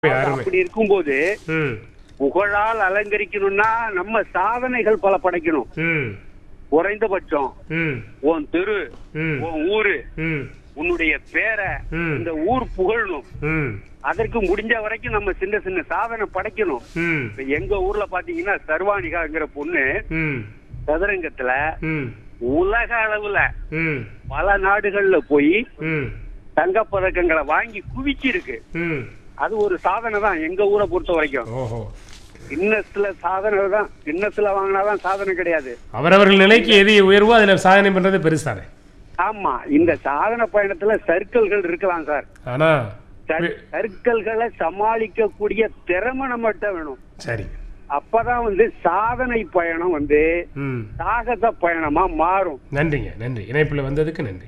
அருமை. அப்படி இருக்கும்போது ம் புகழால் அலங்கரிக்கணும்னா நம்ம சாதனைகள் பல படைக்கணும் ம் குறைந்தபட்சம் ம் உன் தெரு ம் உன் ஊரு ம் உன்னுடைய பேரை ம். இந்த ஊர் புகழணும் ம் அதற்கு முடிஞ்ச வரைக்கும் நம்ம சின்ன சின்ன சாதனை படைக்கணும் ம் இப்ப எங்க ஊர்ல பாத்தீங்கன்னா சர்வானிகாங்கிற பொண்ணு ம் சதுரங்கத்துல ம் உலக அளவுல ம் பல நாடுகள்ல போய் ம் தங்கப் பதக்கங்களை வாங்கி குவிச்சிருக்கு ம் அது ஒரு சாதனை தான் எங்க ஊரை பொறுத்த வரைக்கும் ஓஹோ கின்னஸ்ல சாதனை தான் கின்னஸ்ல வாங்கினாதான் சாதனை கிடையாது அவரவர்கள் நிலைக்கு எது உயர்வோ அதில் சாதனை பண்ணுறது பெருசானே ஆமா இந்த சாதனை பயணத்துல சர்க்கிள்கள் இருக்கலாம் சார் ஆனா சர்- சர்க்கிள்களை சமாளிக்க கூடிய திறமை நம்மகிட்ட வேணும் சரி அப்பதான் வந்து சாதனை பயணம் வந்து ம் சாகச பயணமா மாறும் நன்றிங்க நன்றி இணைப்பில் வந்ததுக்கு நன்றி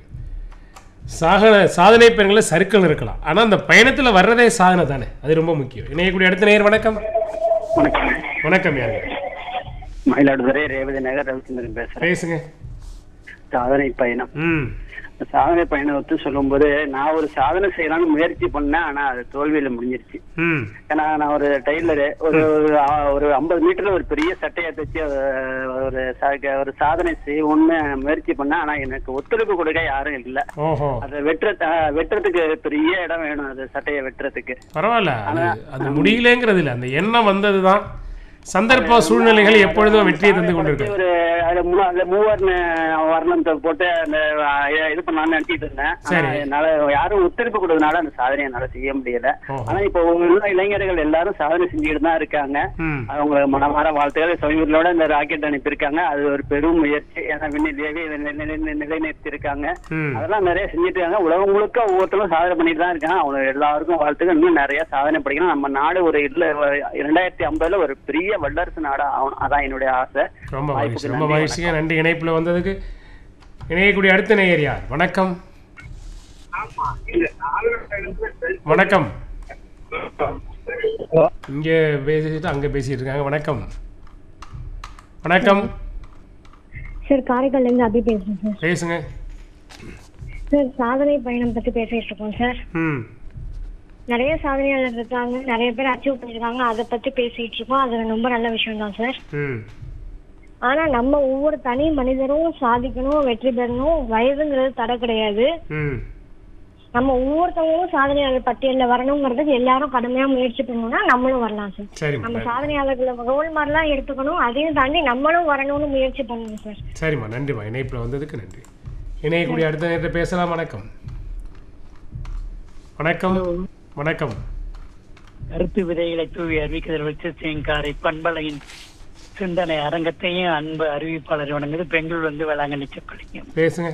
சாகன சாதனை பயணங்களில் சறுக்கல் இருக்கலாம் ஆனால் அந்த பயணத்தில் வர்றதே சாதனை தானே அது ரொம்ப முக்கியம் இணையக்கூடிய அடுத்த நேர் வணக்கம் வணக்கம் வணக்கம் யாருங்க மயிலாடுதுறை ரேவதி நகர் ரவிச்சந்திரன் பேசுறேன் பேசுங்க சாதனை பயணம் ம் சாதனை பயணம் ஒத்து சொல்லும்போது நான் ஒரு சாதனை செய்யலாம்னு முயற்சி பண்ணேன் ஆனா அது தோல்வியில முடிஞ்சிருச்சு ம் ஏன்னா நான் ஒரு டெய்லரு ஒரு ஒரு ஆ- ஒரு ஐம்பது மீட்டர்ல ஒரு பெரிய சட்டையை தைச்சு அஹ், ஒரு சா- ஒரு சாதனை செய்யணும்னு முயற்சி பண்ணேன் ஆனா எனக்கு ஒத்துழைப்பு கொடுக்க யாரும் இல்ல ஓஹோ அதை வெட்டுற வெட்டுறதுக்கு பெரிய இடம் வேணும் அது சட்டையை வெட்டுறதுக்கு பரவாயில்ல அது அது முடியலங்கிறது இல்லை அந்த எண்ணம் வந்தது தான் சந்தர்ப்ப சூழ்நிலைகள் எப்பொழுதும் வெற்றியை தந்து கொண்டிருக்கு ஒரு அதுல மூ- அதுல மூவர்ண வர்ணத்தை போட்டு அந்த அஹ், இது பண்ணலாம்னு நினைச்சிட்டு இருந்தேன் ஆனா சரி. என்னால யாரும் ஒத்துழைப்பு கொடுத்தனால அந்த சாதனையை என்னால செய்ய முடியல ஓஹோ. ஆனா இப்போ உள்ள இளைஞர்கள் எல்லாரும் சாதனை செஞ்சுக்கிட்டு தான் இருக்காங்க ம் அவங்க மனமார வாழ்த்துக்கள் சமீபத்தோட இந்த ராக்கெட் அனுப்பியிருக்காங்க அது ஒரு பெரும் முயற்சி ஏன்னா விண்ணிலேயே நிலைநிறுத்தி இருக்காங்க ம் அதெல்லாம் நிறைய செஞ்சுட்டு இருக்காங்க உலகம் முழுக்க ஒவ்வொருத்தரும் சாதனை பண்ணிட்டு தான் இருக்காங்க அவங்க எல்லாருக்கும் வாழ்த்துக்கள் இன்னும் நிறைய சாதனை படிக்கணும் நம்ம நாடு ஒரு இதுல இரண்டாயிரத்தி ஐம்பதுல ஒரு பெரிய வல்லரசு நாடா ஆகணும் அதான் என்னுடைய ஆசை ரொம்ப மகிழ்ச்சி வாய்ப்புக்கு ரொம்ப நன்றி, மகிழ்ச்சிங்க நன்றி இணைப்பில் வந்ததுக்கு இணையக்கூடிய அடுத்த நேயர் யார் வணக்கம் வணக்கம் இங்கே பேசிட்டு அங்கே பேசிட்டு இருக்காங்க வணக்கம் வணக்கம் சார் காரைக்கால்ல இருந்து அபி பேசுறேன் சார் பேசுங்க சார் சாதனை பயணம் பத்தி பேசிட்டு இருக்கோம் சார் ம் நிறைய சாதனையாளர் இருக்காங்க நிறைய பேர் அச்சீவ் பண்ணிருக்காங்க அதை பத்தி பேசிட்டு இருக்கோம் அது ரொம்ப நல்ல விஷயம் தான் சார் ம் ஆனா நம்ம ஒவ்வொரு தனி மனிதரும் சாதிக்கணும் வெற்றி பெறணும் வயதுங்கிறது தடை கிடையாது ம் நம்ம ஒவ்வொருத்தவங்களும் சாதனையாளர் பட்டியல்ல வரணுங்கிறதுக்கு எல்லாரும் கடுமையா முயற்சி பண்ணோம்னா நம்மளும் வரலாம் சார் சரிம்மா நம்ம சாதனையாளர்களை ரோல் மாதிரிலாம் எடுத்துக்கணும் அதையும் தாண்டி நம்மளும் வரணும்னு முயற்சி பண்ணணும் சார் சரிம்மா நன்றிம்மா இணைப்பில் வந்ததுக்கு நன்றி இணையக்கூடிய அடுத்த நேரத்தை பேசலாம் வணக்கம் வணக்கம் வணக்கம் கருத்து விதைகளை தூவி அறிவிக்கிறத வச்சு சேங்காரை பண்பலையின் சிந்தனை அரங்கத்தையும் அன்பு அறிவிப்பாளர் வணங்குது பெங்களூர் வந்து வேளாங்கண்ணி சொற்கொள்ளிங்க பேசுங்க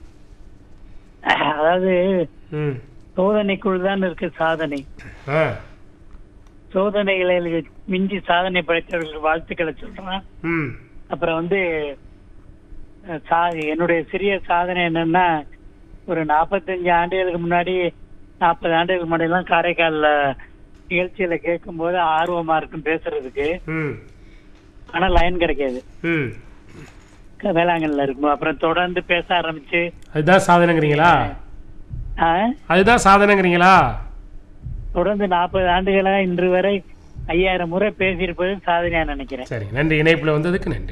அதாவது ம் சோதனைக்குள் தான் இருக்கு சாதனை ஆ சோதனைகளில் மிஞ்சி சாதனை படைத்தவர்களுக்கு வாழ்த்துக்களை சொல்றேன் ம் அப்புறம் வந்து அஹ், சா- என்னுடைய சிறிய சாதனை என்னன்னா ஒரு நாற்பத்தஞ்சு ஆண்டுகளுக்கு முன்னாடி நாற்பது ஆண்டுகளுக்கு முன்னாடி எல்லாம் காரைக்கால்ல நிகழ்ச்சியில கேட்கும்போது ஆர்வமா இருக்கும் பேசுறதுக்கு ம் ஆனா லைன் கிடைக்காது ம் க- வேளாங்கண்ணில இருக்கும் அப்புறம் தொடர்ந்து பேச ஆரம்பிச்சு அதுதான் சாதனைங்கிறீங்களா ஆ, அதுதான் சாதனைங்கிறீங்களா தொடர்ந்து நாற்பது ஆண்டுகளா இன்று வரை ஐயாயிரம் முறை பேசியிருப்பது சாதனையா நினைக்கிறேன் சரி நன்றி இணைப்பில் வந்ததுக்கு நன்றி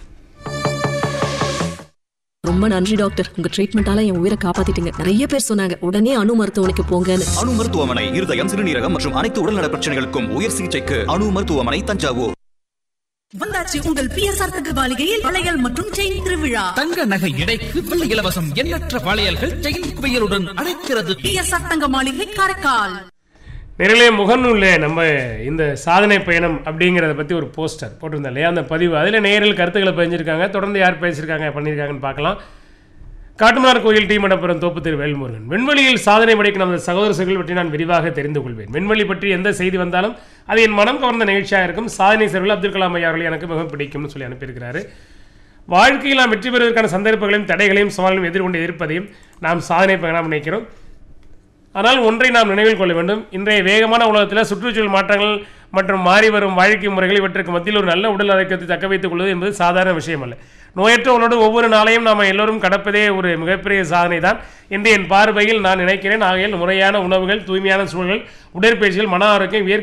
ரொம்ப நன்றி டாக்டர் உங்க ட்ரீட்மெண்டால என் உயிரை காப்பாத்திட்டீங்க நிறைய பேர் சொன்னாங்க உடனே அணு மருத்துவமனைக்கு போங்கன்னு அணு மருத்துவமனை இருதயம் சிறுநீரகம் மற்றும் அனைத்து உடல்நல பிரச்சனைகளுக்கும் உயர் சிகிச்சைக்கு அணு மருத்துவமனை தஞ்சாவூர் வந்தாச்சு உங்கள் பிஎஸ்ஆர் தகவலிகையில் வளையல் மற்றும் செயின் திருவிழா தங்க நகை எடைக்கு வெள்ளி இலவசம் எண்ணற்ற வளையல்கள் செயின் குவியலுடன் அழைக்கிறது பிஎஸ்ஆர் தங்க மாளிகை காரைக்கால் நிறைய முகநூலில் நம்ம இந்த சாதனை பயணம் அப்படிங்கிறத பற்றி ஒரு போஸ்டர் போட்டிருந்தோம் இல்லையா அந்த பதிவு அதில் நேரில் கருத்துக்களை பதிஞ்சிருக்காங்க தொடர்ந்து யார் பேசியிருக்காங்க பண்ணியிருக்காங்கன்னு பார்க்கலாம் காட்டுமன்னார் கோயில் டி மடப்புரம் தோப்பு திரு வேல்முருகன் விண்வெளியில் சாதனை படைக்கும் நமது சகோதர சகோதரிகள் பற்றி நான் விரிவாக தெரிந்து கொள்வேன் விண்வெளி பற்றி எந்த செய்தி வந்தாலும் அது என் மனம் கவர்ந்த நிகழ்ச்சியாக இருக்கும் சாதனை சர்கள் அப்துல் கலாம் ஐயா அவர்கள் எனக்கு மிகவும் பிடிக்கும்னு சொல்லி அனுப்பியிருக்கிறாரு வாழ்க்கையில் நாம் வெற்றி பெறுவதற்கான சந்தர்ப்பங்களையும் தடைகளையும் சவால்களையும் எதிர்கொண்டு இருப்பதையும் நாம் சாதனை பயணம் நினைக்கிறோம் ஆனால் ஒன்றை நாம் நினைவில் கொள்ள வேண்டும் இன்றைய வேகமான உலகத்தில் சுற்றுச்சூழல் மாற்றங்கள் மற்றும் மாறி வரும் வாழ்க்கை முறைகள் இவற்றுக்கு மத்தியில் ஒரு நல்ல உடல் ஆரோக்கியத்தை தக்க வைத்துக் கொள்வது என்பது சாதாரண விஷயம் அல்ல நோயற்ற உணவோடு ஒவ்வொரு நாளையும் நாம் எல்லோரும் கடப்பதே ஒரு மிகப்பெரிய சாதனை தான் என்று என் பார்வையில் நான் நினைக்கிறேன் ஆகையால் முறையான உணவுகள் தூய்மையான சூழல்கள் உடற்பயிற்சிகள் மன ஆரோக்கியம் இயற்கை